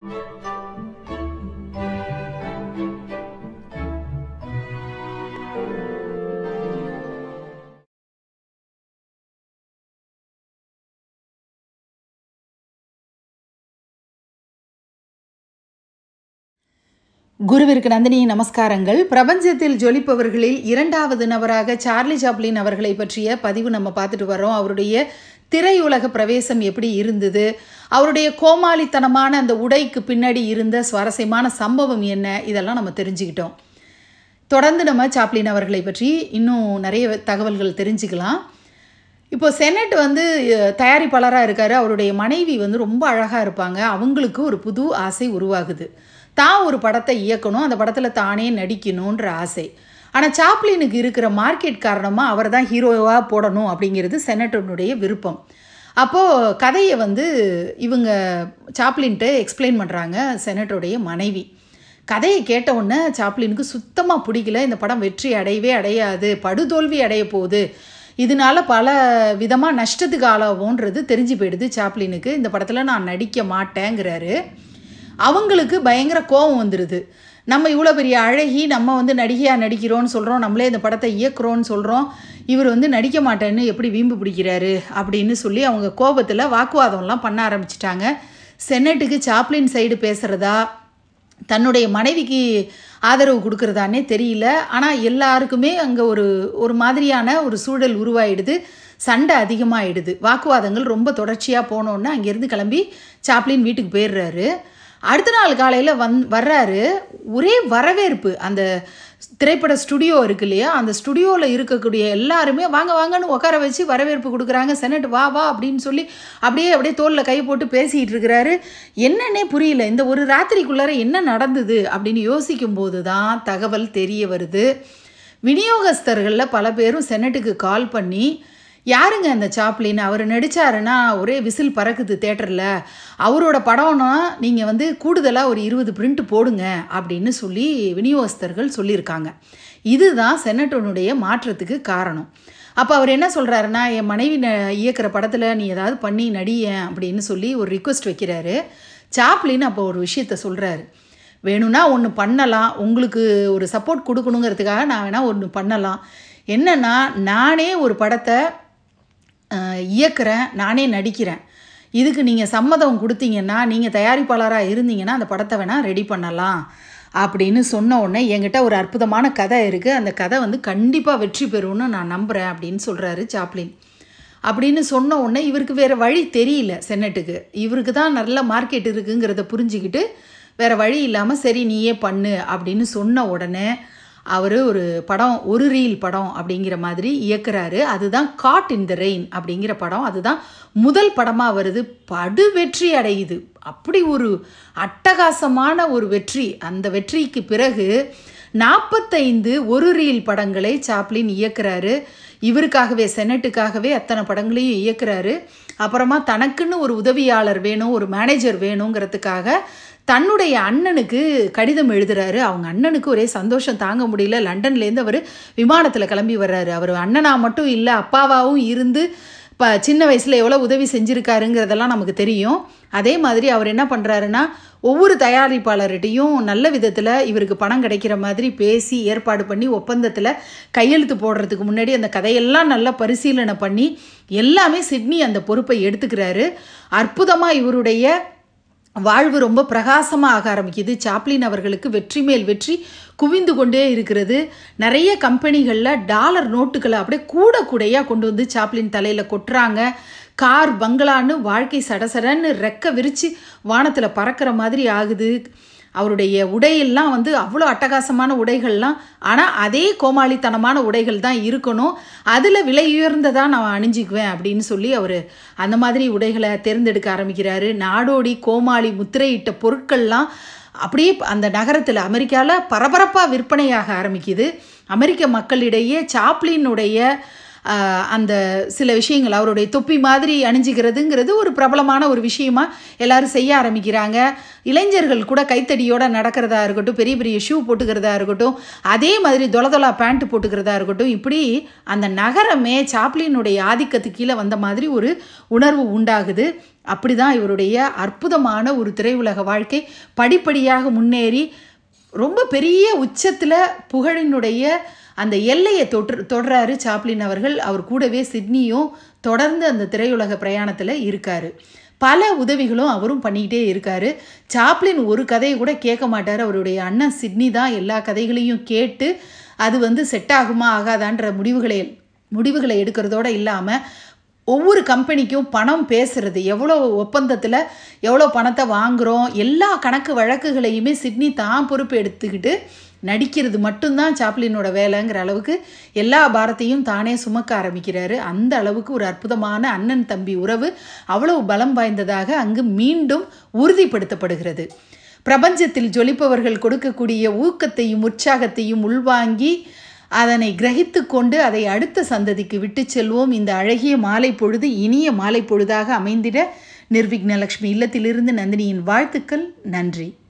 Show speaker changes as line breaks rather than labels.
குருவிற்கு நந்தினி நமஸ்காரங்கள் பிரபஞ்சத்தில் ஜொலிப்பவர்களில் இரண்டாவது நபராக சார்லி சாப்ளின் அவர்களை பற்றிய பதிவு நம்ம பார்த்துட்டு வரோம் அவருடைய திரையுலக பிரவேசம் எப்படி இருந்தது அவருடைய கோமாளித்தனமான அந்த உடைக்கு பின்னாடி இருந்த சுவாரஸ்யமான சம்பவம் என்ன இதெல்லாம் நம்ம தெரிஞ்சுக்கிட்டோம் தொடர்ந்து நம்ம சாப்ளின் அவர்களை பற்றி இன்னும் நிறைய தகவல்கள் தெரிஞ்சுக்கலாம் இப்போ செனட் வந்து அஹ், தயாரிப்பாளராக இருக்கார் அவருடைய மனைவி வந்து ரொம்ப அழகாக இருப்பாங்க அவங்களுக்கு ஒரு புது ஆசை உருவாகுது தான் ஒரு படத்தை இயக்கணும் அந்த படத்தில் தானே நடிக்கணுன்ற ஆசை ஆனால் சாப்ளினுக்கு இருக்கிற மார்க்கெட் காரணமாக அவரை தான் ஹீரோவாக போடணும் அப்படிங்கிறது செனட்டனுடைய விருப்பம் அப்போது கதையை வந்து இவங்க சாப்ளின்ட்டு எக்ஸ்பிளைன் பண்ணுறாங்க செனட்டருடைய மனைவி கதையை கேட்ட உடனே சாப்ளினுக்கு சுத்தமாக பிடிக்கல இந்த படம் வெற்றி அடையவே அடையாது படுதோல்வி அடைய போகுது இதனால பல விதமாக நஷ்டத்துக்கு ஆளாகும்ன்றது தெரிஞ்சு போயிடுது சாப்ளினுக்கு இந்த படத்தில் நான் நடிக்க மாட்டேங்கிறாரு அவங்களுக்கு பயங்கர கோபம் வந்துடுது நம்ம இவ்வளோ பெரிய அழகி நம்ம வந்து நடிகையாக நடிக்கிறோன்னு சொல்கிறோம் நம்மளே இந்த படத்தை இயக்குறோன்னு சொல்கிறோம் இவர் வந்து நடிக்க மாட்டேன்னு எப்படி வீம்பு பிடிக்கிறாரு அப்படின்னு சொல்லி அவங்க கோபத்தில் வாக்குவாதம்லாம் பண்ண ஆரம்பிச்சிட்டாங்க செனட்டுக்கு சாப்ளின் சைடு பேசுகிறதா தன்னுடைய மனைவிக்கு ஆதரவு கொடுக்கறதானே தெரியல ஆனால் எல்லாருக்குமே அங்கே ஒரு ஒரு மாதிரியான ஒரு சூழல் உருவாயிடுது சண்டை அதிகமாகிடுது வாக்குவாதங்கள் ரொம்ப தொடர்ச்சியாக போனோன்னே அங்கேருந்து கிளம்பி சாப்ளின் வீட்டுக்கு போயிடுறாரு அடுத்த நாள் காலையில் வந் வர்றாரு ஒரே வரவேற்பு அந்த திரைப்பட ஸ்டுடியோ இருக்கு இல்லையா அந்த ஸ்டுடியோவில் இருக்கக்கூடிய எல்லாருமே வாங்க வாங்கன்னு உட்கார வச்சு வரவேற்பு கொடுக்குறாங்க செனட் வா வா அப்படின்னு சொல்லி அப்படியே அப்படியே தோளில் கை போட்டு பேசிகிட்டு இருக்கிறாரு என்னன்னே புரியல இந்த ஒரு ராத்திரிக்குள்ளார என்ன நடந்தது அப்படின்னு யோசிக்கும் போது தான் தகவல் தெரிய வருது விநியோகஸ்தர்களில் பல பேரும் செனட்டுக்கு கால் பண்ணி யாருங்க அந்த சாப்ளின் அவர் நடித்தாருன்னா ஒரே விசில் பறக்குது தேட்டரில் அவரோட படம்னா நீங்கள் வந்து கூடுதலாக ஒரு இருபது பிரிண்ட் போடுங்க அப்படின்னு சொல்லி விநியோகஸ்தர்கள் சொல்லியிருக்காங்க இதுதான் செனட்டனுடைய மாற்றத்துக்கு காரணம் அப்போ அவர் என்ன சொல்கிறாருன்னா என் மனைவி ந இயக்குற படத்தில் நீ ஏதாவது பண்ணி நடியேன் அப்படின்னு சொல்லி ஒரு ரிக்வெஸ்ட் வைக்கிறாரு சாப்ளின் அப்போ ஒரு விஷயத்த சொல்கிறாரு வேணும்னா ஒன்று பண்ணலாம் உங்களுக்கு ஒரு சப்போர்ட் கொடுக்கணுங்கிறதுக்காக நான் வேணால் ஒன்று பண்ணலாம் என்னன்னா நானே ஒரு படத்தை அஹ், இயக்குறேன் நானே நடிக்கிறேன் இதுக்கு நீங்கள் சம்மதம் கொடுத்தீங்கன்னா நீங்கள் தயாரிப்பாளராக இருந்தீங்கன்னா அந்த படத்தை வேணால் ரெடி பண்ணலாம் அப்படின்னு சொன்ன உடனே என்கிட்ட ஒரு அற்புதமான கதை இருக்குது அந்த கதை வந்து கண்டிப்பாக வெற்றி பெறும்னு நான் நம்புகிறேன் அப்படின்னு சொல்கிறாரு சாப்ளின் அப்படின்னு சொன்ன உடனே இவருக்கு வேறு வழி தெரியல சென்னட்டுக்கு இவருக்கு தான் நல்ல மார்க்கெட் இருக்குங்கிறத புரிஞ்சுக்கிட்டு வேறு வழி இல்லாமல் சரி நீயே பண்ணு அப்படின்னு சொன்ன உடனே அவர் ஒரு படம் ஒரு ரீல் படம் அப்படிங்கிற மாதிரி இயக்குறாரு அதுதான் காட் இன் த ரெயின் அப்படிங்கிற படம் அதுதான் முதல் படமாக வருது படு வெற்றி அடையுது அப்படி ஒரு அட்டகாசமான ஒரு வெற்றி அந்த வெற்றிக்கு பிறகு நாற்பத்தைந்து ஒரு ரீல் படங்களை சாப்ளின் இயக்குறாரு இவருக்காகவே செனட்டுக்காகவே அத்தனை படங்களையும் இயக்குறாரு அப்புறமா தனக்குன்னு ஒரு உதவியாளர் வேணும் ஒரு மேனேஜர் வேணுங்கிறதுக்காக தன்னுடைய அண்ணனுக்கு கடிதம் எழுதுறாரு அவங்க அண்ணனுக்கு ஒரே சந்தோஷம் தாங்க முடியல லண்டன்லேருந்து அவர் விமானத்தில் கிளம்பி வர்றாரு அவர் அண்ணனா மட்டும் இல்லை அப்பாவாகவும் இருந்து இப்போ சின்ன வயசில் எவ்வளோ உதவி செஞ்சுருக்காருங்கிறதெல்லாம் நமக்கு தெரியும் அதே மாதிரி அவர் என்ன பண்ணுறாருன்னா ஒவ்வொரு தயாரிப்பாளர்கிட்டையும் நல்ல விதத்தில் இவருக்கு பணம் கிடைக்கிற மாதிரி பேசி ஏற்பாடு பண்ணி ஒப்பந்தத்தில் கையெழுத்து போடுறதுக்கு முன்னாடி அந்த கதையெல்லாம் நல்லா பரிசீலனை பண்ணி எல்லாமே சிட்னி அந்த பொறுப்பை எடுத்துக்கிறாரு அற்புதமாக இவருடைய வாழ்வு ரொம்ப பிரகாசமாக ஆக ஆரம்பிக்குது சாப்ளின் அவர்களுக்கு வெற்றி மேல் வெற்றி குவிந்து கொண்டே இருக்கிறது நிறைய கம்பெனிகளில் டாலர் நோட்டுகளை அப்படியே கூட கூடையாக கொண்டு வந்து சாப்ளின் தலையில் கொட்டுறாங்க கார் பங்களான்னு வாழ்க்கை சடசடன்னு ரெக்க விரித்து வானத்தில் பறக்கிற மாதிரி ஆகுது அவருடைய உடையெல்லாம் வந்து அவ்வளோ அட்டகாசமான உடைகள்லாம் ஆனால் அதே கோமாளித்தனமான உடைகள் தான் இருக்கணும் அதில் விலை உயர்ந்ததாக நான் அணிஞ்சிக்குவேன் அப்படின்னு சொல்லி அவர் அந்த மாதிரி உடைகளை தேர்ந்தெடுக்க ஆரம்பிக்கிறாரு நாடோடி கோமாளி முத்திரையிட்ட பொருட்கள்லாம் அப்படியே அந்த நகரத்தில் அமெரிக்காவில் பரபரப்பாக விற்பனையாக ஆரம்பிக்குது அமெரிக்க மக்களிடையே சாப்ளினுடைய ஆஹ், அந்த சில விஷயங்கள் அவருடைய தொப்பி மாதிரி அணிஞ்சிக்கிறதுங்கிறது ஒரு பிரபலமான ஒரு விஷயமா எல்லாரும் செய்ய ஆரம்பிக்கிறாங்க இளைஞர்கள் கூட கைத்தடியோட நடக்கிறதா இருக்கட்டும் பெரிய பெரிய ஷூ போட்டுக்கிறதா இருக்கட்டும் அதே மாதிரி தொல தொலா பேண்ட் போட்டுக்கிறதா இருக்கட்டும் இப்படி அந்த நகரமே சாப்ளினுடைய ஆதிக்கத்துக்கு கீழே வந்த மாதிரி ஒரு உணர்வு உண்டாகுது அப்படிதான் இவருடைய அற்புதமான ஒரு திரையுலக வாழ்க்கை படிப்படியாக முன்னேறி ரொம்ப பெரிய உச்சத்தில் புகழினுடைய அந்த எல்லையை தொற்று தொடராரு சாப்ளின் அவர்கள் அவர் கூடவே சிட்னியும் தொடர்ந்து அந்த திரையுலக பிரயாணத்தில் இருக்காரு பல உதவிகளும் அவரும் பண்ணிக்கிட்டே இருக்காரு சாப்ளின் ஒரு கதையை கூட கேட்க மாட்டார் அவருடைய அண்ணன் சிட்னி தான் எல்லா கதைகளையும் கேட்டு அது வந்து செட் ஆகுமா ஆகாதான்ற முடிவுகளை முடிவுகளை எடுக்கிறதோட இல்லாமல் ஒவ்வொரு கம்பெனிக்கும் பணம் பேசுறது எவ்வளோ ஒப்பந்தத்தில் எவ்வளோ பணத்தை வாங்குகிறோம் எல்லா கணக்கு வழக்குகளையுமே சிட்னி தான் பொறுப்பு எடுத்துக்கிட்டு நடிக்கிறது மட்டும்தான் சாப்ளினோட வேலைங்கிற அளவுக்கு எல்லா பாரத்தையும் தானே சுமக்க ஆரம்பிக்கிறாரு அந்த அளவுக்கு ஒரு அற்புதமான அண்ணன் தம்பி உறவு அவ்வளவு பலம் வாய்ந்ததாக அங்கு மீண்டும் உறுதிப்படுத்தப்படுகிறது பிரபஞ்சத்தில் ஜொலிப்பவர்கள் கொடுக்கக்கூடிய ஊக்கத்தையும் உற்சாகத்தையும் உள்வாங்கி அதனை கிரகித்து கொண்டு அதை அடுத்த சந்ததிக்கு விட்டு செல்வோம் இந்த அழகிய மாலை பொழுது இனிய மாலை பொழுதாக அமைந்திட நிர்விக்னலக்ஷ்மி இல்லத்திலிருந்து நந்தினியின் வாழ்த்துக்கள் நன்றி